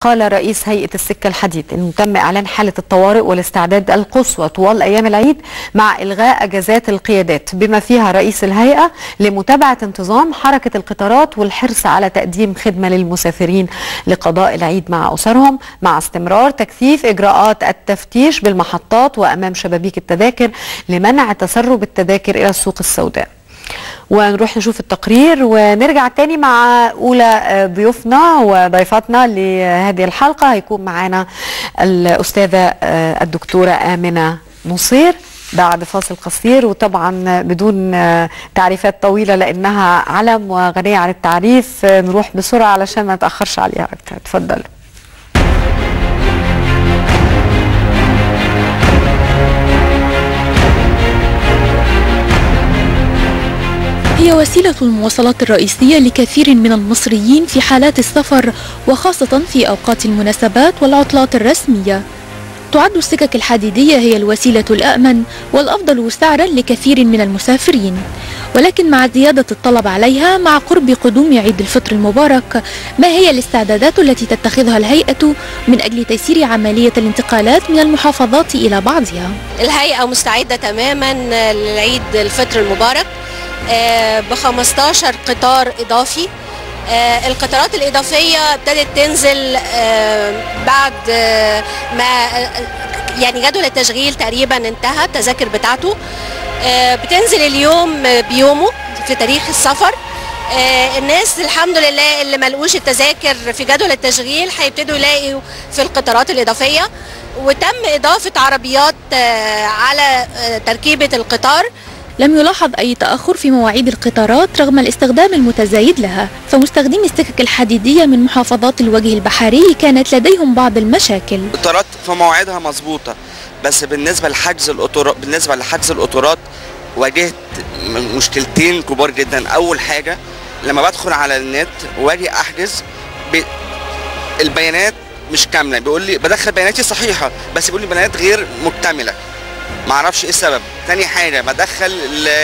قال رئيس هيئة السكة الحديد أنه تم إعلان حالة الطوارئ والاستعداد القصوى طوال أيام العيد مع إلغاء أجازات القيادات بما فيها رئيس الهيئة لمتابعة انتظام حركة القطارات والحرص على تقديم خدمة للمسافرين لقضاء العيد مع أسرهم مع استمرار تكثيف إجراءات التفتيش بالمحطات وأمام شبابيك التذاكر لمنع تسرب التذاكر إلى السوق السوداء ونروح نشوف التقرير ونرجع تاني مع أولى ضيوفنا وضيفاتنا لهذه الحلقة هيكون معانا الأستاذة الدكتورة آمنة نصير بعد فاصل قصير وطبعا بدون تعريفات طويلة لأنها علم وغنية عن التعريف نروح بسرعة علشان ما نتأخرش عليها أكتر تفضل هي وسيلة المواصلات الرئيسية لكثير من المصريين في حالات السفر وخاصة في أوقات المناسبات والعطلات الرسمية تعد السكك الحديدية هي الوسيلة الأأمن والأفضل سعرا لكثير من المسافرين ولكن مع زيادة الطلب عليها مع قرب قدوم عيد الفطر المبارك ما هي الاستعدادات التي تتخذها الهيئة من أجل تيسير عملية الانتقالات من المحافظات إلى بعضها الهيئة مستعدة تماما للعيد الفطر المبارك ب 15 قطار إضافي القطارات الإضافية ابتدت تنزل بعد ما يعني جدول التشغيل تقريبا انتهى التذاكر بتاعته بتنزل اليوم بيومه في تاريخ السفر الناس الحمد لله اللي ملقوش التذاكر في جدول التشغيل هيبتدوا يلاقوا في القطارات الإضافية وتم إضافة عربيات على تركيبة القطار لم يلاحظ أي تأخر في مواعيد القطارات رغم الاستخدام المتزايد لها فمستخدمي السكك الحديدية من محافظات الوجه البحري كانت لديهم بعض المشاكل القطارات في مواعيدها مظبوطة بس بالنسبة لحجز القطارات بالنسبة لحجز القطارات واجهت مشكلتين كبار جدا أول حاجة لما بدخل على النت واجي أحجز ب... البيانات مش كاملة بيقول لي بدخل بياناتي صحيحة بس بيقول لي بيانات غير مكتملة معرفش ايه السبب تاني حاجه بدخل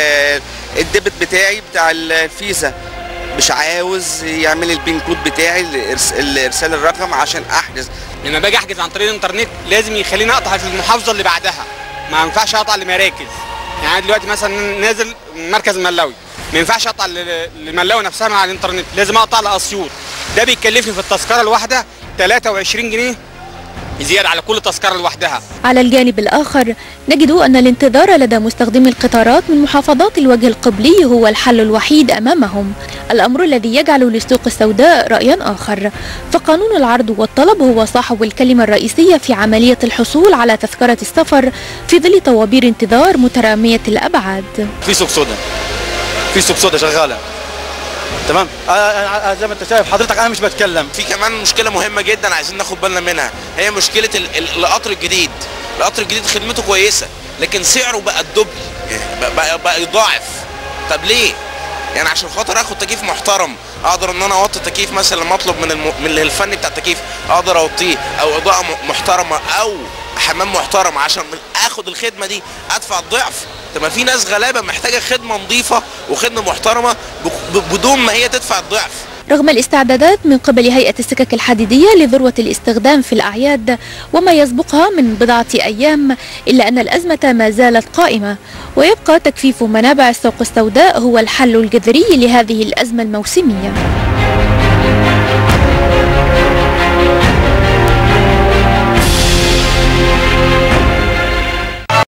الديبت بتاعي بتاع الفيزا مش عاوز يعمل لي البين كود بتاعي لارسال الرقم عشان احجز لما باجي احجز عن طريق الانترنت لازم يخليني اقطع في المحافظه اللي بعدها ما ينفعش اقطع لمراكز يعني دلوقتي مثلا نازل مركز الملاوي ما ينفعش اقطع للملاوي نفسها مع الانترنت لازم اقطع لاسيوط ده بيكلفني في التذكره الواحده 23 جنيه زيادة على كل تذكرة لوحدها على الجانب الآخر نجد أن الانتظار لدى مستخدمي القطارات من محافظات الوجه القبلي هو الحل الوحيد أمامهم الأمر الذي يجعل للسوق السوداء رأيا آخر فقانون العرض والطلب هو صاحب الكلمة الرئيسية في عملية الحصول على تذكرة السفر في ظل طوابير انتظار مترامية الأبعاد في سوق سودا في سوق سودا شغالة تمام آه زي ما انت شايف حضرتك انا مش بتكلم في كمان مشكله مهمه جدا عايزين ناخد بالنا منها هي مشكله القطر الجديد القطر الجديد خدمته كويسه لكن سعره بقى الدبل بقى, بقى يضاعف طب ليه يعني عشان خاطر اخد تكييف محترم اقدر ان انا اوطي التكييف مثلا لما اطلب من الم... من الفني بتاع التكييف اقدر اوطيه او اضاءه محترمه او حمام محترم عشان اخد الخدمه دي ادفع الضعف طب ما في ناس غلابه محتاجه خدمه نظيفه وخدمه محترمه بدون ما هي تدفع الضعف رغم الاستعدادات من قبل هيئة السكك الحديدية لذروة الاستخدام في الأعياد وما يسبقها من بضعة أيام إلا أن الأزمة ما زالت قائمة ويبقى تكفيف منابع السوق السوداء هو الحل الجذري لهذه الأزمة الموسمية